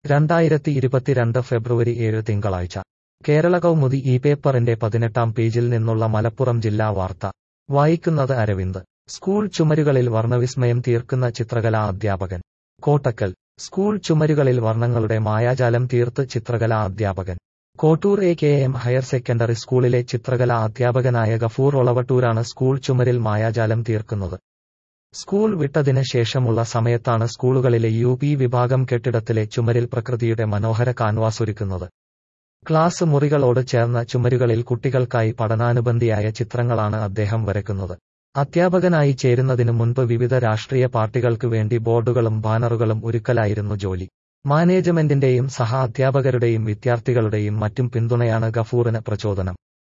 രണ്ടായിരത്തി ഇരുപത്തിരണ്ട് ഫെബ്രുവരി ഏഴ് തിങ്കളാഴ്ച കേരള കൗമുദി ഈ പേപ്പറിന്റെ പതിനെട്ടാം പേജിൽ നിന്നുള്ള മലപ്പുറം ജില്ലാ വാർത്ത വായിക്കുന്നത് അരവിന്ദ് സ്കൂൾ ചുമരുകളിൽ വർണ്ണവിസ്മയം തീർക്കുന്ന ചിത്രകലാ അധ്യാപകൻ കോട്ടക്കൽ സ്കൂൾ ചുമരുകളിൽ വർണ്ണങ്ങളുടെ മായാജാലം തീർത്ത് ചിത്രകലാ അധ്യാപകൻ Kottur A K M higher secondary സ്കൂളിലെ ചിത്രകലാ അധ്യാപകനായ ഗഫൂർ ഒളവട്ടൂരാണ് സ്കൂൾ ചുമരിൽ മായാജാലം തീർക്കുന്നത് സ്കൂൾ വിട്ടതിന് ശേഷമുള്ള സമയത്താണ് സ്കൂളുകളിലെ യു പി വിഭാഗം കെട്ടിടത്തിലെ ചുമരിൽ പ്രകൃതിയുടെ മനോഹര കാൻവാസ് ഒരുക്കുന്നത് ക്ലാസ് മുറികളോട് ചേർന്ന ചുമരുകളിൽ കുട്ടികൾക്കായി പഠനാനുബന്ധിയായ ചിത്രങ്ങളാണ് അദ്ദേഹം വരയ്ക്കുന്നത് അധ്യാപകനായി ചേരുന്നതിനു മുൻപ് വിവിധ രാഷ്ട്രീയ പാർട്ടികൾക്ക് വേണ്ടി ബോർഡുകളും ബാനറുകളും ഒരുക്കലായിരുന്നു ജോലി മാനേജ്മെന്റിന്റെയും സഹ അധ്യാപകരുടെയും വിദ്യാർത്ഥികളുടെയും മറ്റും പിന്തുണയാണ് ഗഫൂറിന് പ്രചോദനം